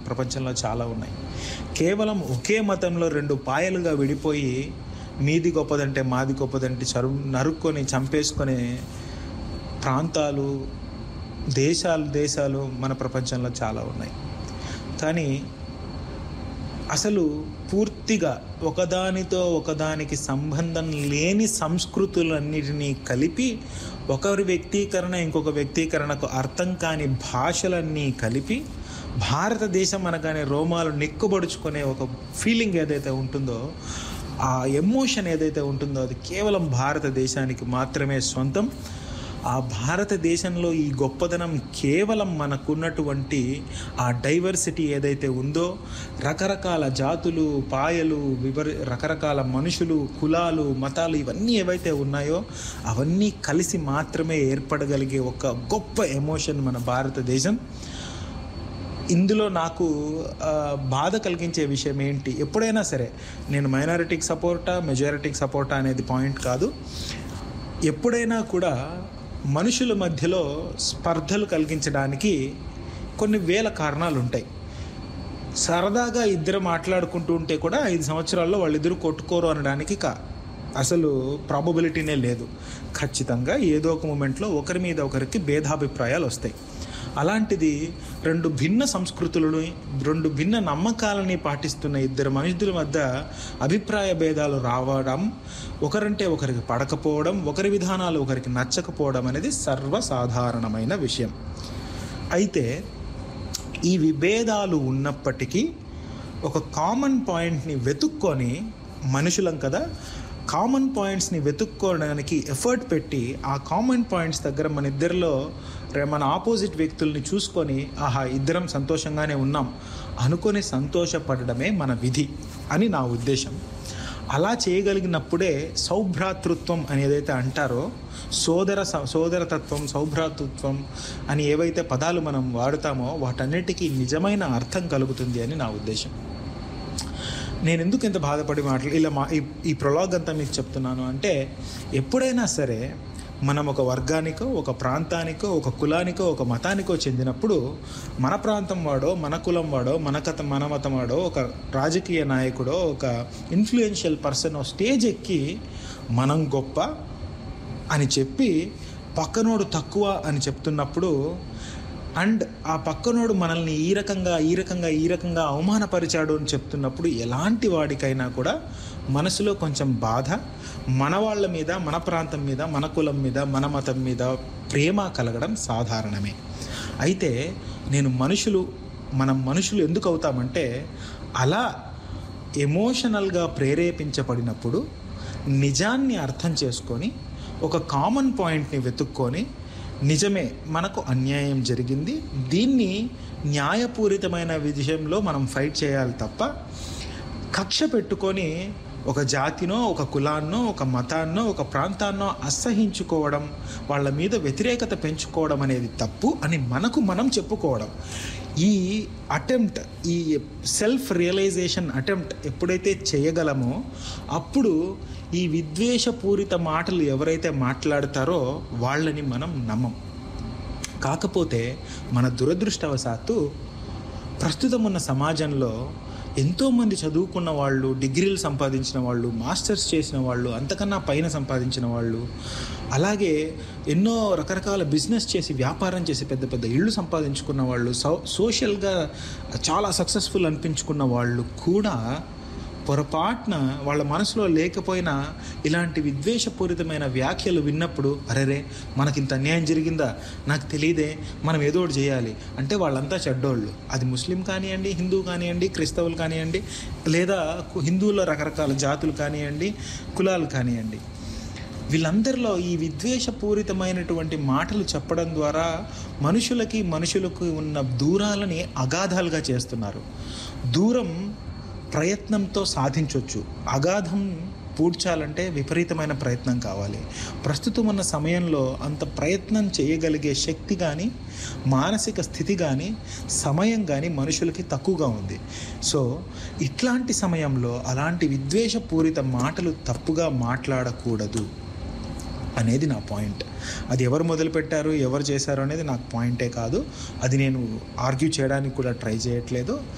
ప్రపంచంలో చాలా ఉన్నాయి కేవలం ఒకే మతంలో రెండు పాయలుగా విడిపోయి మీది గొప్పదంటే మాది గొప్పదంటే చరు నరుక్కొని చంపేసుకొని ప్రాంతాలు దేశాలు దేశాలు మన ప్రపంచంలో చాలా ఉన్నాయి కానీ అసలు పూర్తిగా ఒకదానితో ఒకదానికి సంబంధం లేని సంస్కృతులన్నిటినీ కలిపి ఒకరి వ్యక్తీకరణ ఇంకొక వ్యక్తీకరణకు అర్థం కాని భాషలన్నీ కలిపి భారతదేశం అనగానే రోమాలు నిక్కుబడుచుకునే ఒక ఫీలింగ్ ఏదైతే ఉంటుందో ఆ ఎమోషన్ ఏదైతే ఉంటుందో అది కేవలం భారతదేశానికి మాత్రమే సొంతం ఆ భారతదేశంలో ఈ గొప్పదనం కేవలం మనకున్నటువంటి ఆ డైవర్సిటీ ఏదైతే ఉందో రకరకాల జాతులు పాయలు వివరి రకరకాల మనుషులు కులాలు మతాలు ఇవన్నీ ఏవైతే ఉన్నాయో అవన్నీ కలిసి మాత్రమే ఏర్పడగలిగే ఒక గొప్ప ఎమోషన్ మన భారతదేశం ఇందులో నాకు ఆ, బాధ కలిగించే విషయం ఏంటి ఎప్పుడైనా సరే నేను మైనారిటీకి సపోర్టా మెజారిటీకి సపోర్టా అనేది పాయింట్ కాదు ఎప్పుడైనా కూడా మనుషుల మధ్యలో స్పర్ధలు కలిగించడానికి కొన్ని వేల కారణాలు ఉంటాయి సరదాగా ఇద్దరు మాట్లాడుకుంటూ ఉంటే కూడా ఐదు సంవత్సరాల్లో వాళ్ళిద్దరూ కొట్టుకోరు అనడానికి కా అసలు ప్రాబబిలిటీనే లేదు ఖచ్చితంగా ఏదో ఒక మూమెంట్లో ఒకరి మీద ఒకరికి భేదాభిప్రాయాలు వస్తాయి అలాంటిది రెండు భిన్న సంస్కృతులను రెండు భిన్న నమ్మకాలని పాటిస్తున్న ఇద్దరు మనుషుల మధ్య అభిప్రాయ భేదాలు రావడం ఒకరంటే ఒకరికి పడకపోవడం ఒకరి విధానాలు ఒకరికి నచ్చకపోవడం అనేది సర్వసాధారణమైన విషయం అయితే ఈ విభేదాలు ఉన్నప్పటికీ ఒక కామన్ పాయింట్ని వెతుక్కొని మనుషులం కదా కామన్ పాయింట్స్ని వెతుక్కోవడానికి ఎఫర్ట్ పెట్టి ఆ కామన్ పాయింట్స్ దగ్గర మన ఇద్దరిలో రే- మన ఆపోజిట్ వ్యక్తుల్ని చూసుకొని ఆహా ఇద్దరం సంతోషంగానే ఉన్నాం అనుకొని సంతోషపడడమే మన విధి అని నా ఉద్దేశం అలా చేయగలిగినప్పుడే సౌభ్రాతృత్వం అని ఏదైతే అంటారో సోదర స- సోదరతత్వం సౌభ్రాతృత్వం అని ఏవైతే పదాలు మనం వాడుతామో వాటన్నిటికీ నిజమైన అర్థం కలుగుతుంది అని నా ఉద్దేశం నేను ఎందుకు ఇంత బాధపడి మాటలు ఇలా మా ఈ- ఈ ప్రొలాగ్ అంతా మీకు చెప్తున్నాను అంటే ఎప్పుడైనా సరే మనం ఒక వర్గానికో ఒక ప్రాంతానికో ఒక కులానికో ఒక మతానికో చెందినప్పుడు మన ప్రాంతం వాడో మన కులం వాడో మన కథ మన మతం వాడో ఒక రాజకీయ నాయకుడో ఒక ఇన్ఫ్లుయెన్షియల్ పర్సన్ స్టేజ్ ఎక్కి మనం గొప్ప అని చెప్పి పక్కనోడు తక్కువ అని చెప్తున్నప్పుడు అండ్ ఆ పక్కనోడు మనల్ని ఈ రకంగా ఈ రకంగా ఈ రకంగా అవమానపరిచాడు అని చెప్తున్నప్పుడు ఎలాంటి వాడికైనా కూడా మనసులో కొంచెం బాధ మన వాళ్ళ మీద మన ప్రాంతం మీద మన కులం మీద మన మతం మీద ప్రేమ కలగడం సాధారణమే అయితే నేను మనుషులు మనం మనుషులు ఎందుకు అవుతామంటే అలా ఎమోషనల్గా ప్రేరేపించబడినప్పుడు నిజాన్ని అర్థం చేసుకొని ఒక కామన్ పాయింట్ని వెతుక్కొని నిజమే మనకు అన్యాయం జరిగింది దీన్ని న్యాయపూరితమైన విషయంలో మనం ఫైట్ చేయాలి తప్ప కక్ష పెట్టుకొని ఒక జాతినో ఒక కులాన్నో ఒక మతాన్నో ఒక ప్రాంతాన్నో అసహించుకోవడం వాళ్ళ మీద వ్యతిరేకత పెంచుకోవడం అనేది తప్పు అని మనకు మనం చెప్పుకోవడం ఈ అటెంప్ట్ ఈ సెల్ఫ్ రియలైజేషన్ అటెంప్ట్ ఎప్పుడైతే చేయగలమో అప్పుడు ఈ విద్వేషపూరిత మాటలు ఎవరైతే మాట్లాడతారో వాళ్ళని మనం నమ్మం కాకపోతే మన దురదృష్టవశాత్తు ప్రస్తుతం ఉన్న సమాజంలో ఎంతోమంది చదువుకున్న వాళ్ళు డిగ్రీలు సంపాదించిన వాళ్ళు మాస్టర్స్ చేసిన వాళ్ళు అంతకన్నా పైన సంపాదించిన వాళ్ళు అలాగే ఎన్నో రకరకాల బిజినెస్ చేసి వ్యాపారం చేసి పెద్ద పెద్ద ఇళ్ళు సంపాదించుకున్న వాళ్ళు సో సోషల్గా చాలా సక్సెస్ఫుల్ అనిపించుకున్న వాళ్ళు కూడా పొరపాటున వాళ్ళ మనసులో లేకపోయినా ఇలాంటి విద్వేషపూరితమైన వ్యాఖ్యలు విన్నప్పుడు అరెరే మనకింత అన్యాయం జరిగిందా నాకు తెలియదే మనం ఏదో ఒకటి చేయాలి అంటే వాళ్ళంతా చెడ్డోళ్ళు అది ముస్లిం కానివ్వండి హిందూ కానివ్వండి క్రైస్తవులు కానివ్వండి లేదా కు- హిందువుల్లో రకరకాల జాతులు కానివ్వండి కులాలు కానివ్వండి వీళ్ళందరిలో ఈ విద్వేషపూరితమైనటువంటి మాటలు చెప్పడం ద్వారా మనుషులకి మనుషులకు ఉన్న దూరాలని అగాధాలుగా చేస్తున్నారు దూరం ప్రయత్నంతో సాధించవచ్చు అగాధం పూడ్చాలంటే విపరీతమైన ప్రయత్నం కావాలి ప్రస్తుతం ఉన్న సమయంలో అంత ప్రయత్నం చేయగలిగే శక్తి కానీ మానసిక స్థితి కానీ సమయం కానీ మనుషులకి తక్కువగా ఉంది సో ఇట్లాంటి సమయంలో అలాంటి విద్వేషపూరిత మాటలు తప్పుగా మాట్లాడకూడదు అనేది నా పాయింట్ అది ఎవరు మొదలుపెట్టారు ఎవరు చేశారు అనేది నాకు పాయింటే కాదు అది నేను ఆర్గ్యూ చేయడానికి కూడా ట్రై చేయట్లేదు